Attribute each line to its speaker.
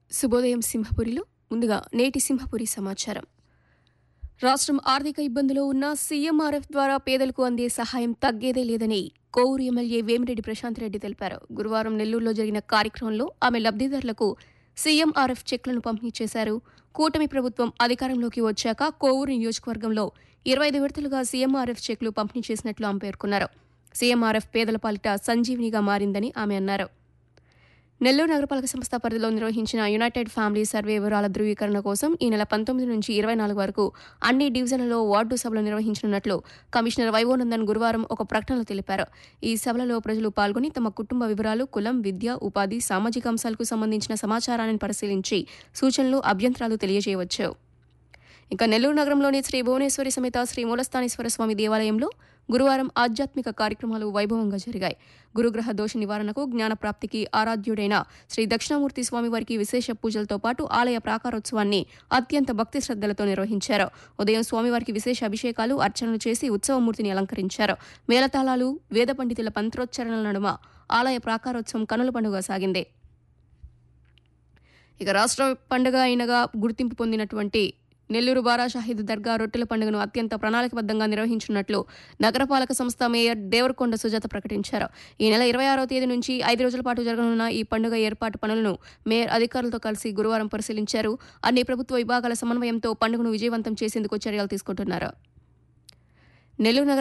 Speaker 1: శుభోదయం సింహపురిలో ముందుగా నేటి సింహపురి సమాచారం రాష్ట్రం ఆర్థిక ఇబ్బందులో ఉన్న సీఎంఆర్ఎఫ్ ద్వారా పేదలకు అందే సహాయం తగ్గేదే లేదని కోవూరు ఎమ్మెల్యే వేమిరెడ్డి ప్రశాంత్ రెడ్డి తెలిపారు గురువారం నెల్లూరులో జరిగిన కార్యక్రమంలో ఆమె లబ్ధిదారులకు సీఎంఆర్ఎఫ్ చెక్లను పంపిణీ చేశారు కూటమి ప్రభుత్వం అధికారంలోకి వచ్చాక కోవూరు నియోజకవర్గంలో ఇరవై ఐదు విడతలుగా సీఎంఆర్ఎఫ్ చెక్లు పంపిణీ చేసినట్లు ఆమె పేర్కొన్నారు సీఎంఆర్ఎఫ్ పేదల పాలిట సంజీవినిగా మారిందని ఆమె అన్నారు నెల్లూరు నగరపాలక సంస్థ పరిధిలో నిర్వహించిన యునైటెడ్ ఫ్యామిలీ సర్వే వివరాల ధృవీకరణ కోసం ఈ నెల పంతొమ్మిది నుంచి ఇరవై నాలుగు వరకు అన్ని డివిజన్లలో వార్డు సభలు నిర్వహించనున్నట్లు కమిషనర్ వైవోనందన్ గురువారం ఒక ప్రకటనలో తెలిపారు ఈ సభలలో ప్రజలు పాల్గొని తమ కుటుంబ వివరాలు కులం విద్య ఉపాధి సామాజిక అంశాలకు సంబంధించిన సమాచారాన్ని పరిశీలించి సూచనలు అభ్యంతరాలు తెలియజేయవచ్చు ఇక నెల్లూరు నగరంలోని శ్రీ భువనేశ్వరి సమేత శ్రీ మూలస్థానేశ్వర స్వామి దేవాలయంలో గురువారం ఆధ్యాత్మిక కార్యక్రమాలు వైభవంగా జరిగాయి గురుగ్రహ దోష నివారణకు జ్ఞానప్రాప్తికి ఆరాధ్యుడైన శ్రీ దక్షిణామూర్తి స్వామివారికి విశేష పూజలతో పాటు ఆలయ ప్రాకారోత్సవాన్ని అత్యంత భక్తి శ్రద్ధలతో నిర్వహించారు ఉదయం స్వామివారికి విశేష అభిషేకాలు అర్చనలు చేసి ఉత్సవమూర్తిని అలంకరించారు మేళతాళాలు వేద పండితుల మంత్రోచ్చరణల నడుమ ఆలయ ప్రాకారోత్సవం కనుల పండుగ సాగింది ఇక రాష్ట్ర పండుగ అయినగా గుర్తింపు పొందినటువంటి నెల్లూరు బారా షాహీద్ దర్గా రొట్టెల పండుగను అత్యంత ప్రణాళికబద్ధంగా నిర్వహించనున్నట్లు నగరపాలక సంస్థ మేయర్ దేవరకొండ సుజాత ప్రకటించారు ఈ నెల ఇరవై ఆరో తేదీ నుంచి ఐదు రోజుల పాటు జరగనున్న ఈ పండుగ ఏర్పాటు పనులను మేయర్ అధికారులతో కలిసి గురువారం పరిశీలించారు అన్ని ప్రభుత్వ విభాగాల సమన్వయంతో పండుగను విజయవంతం చేసేందుకు చర్యలు తీసుకుంటున్నారు నెల్లూరు నగర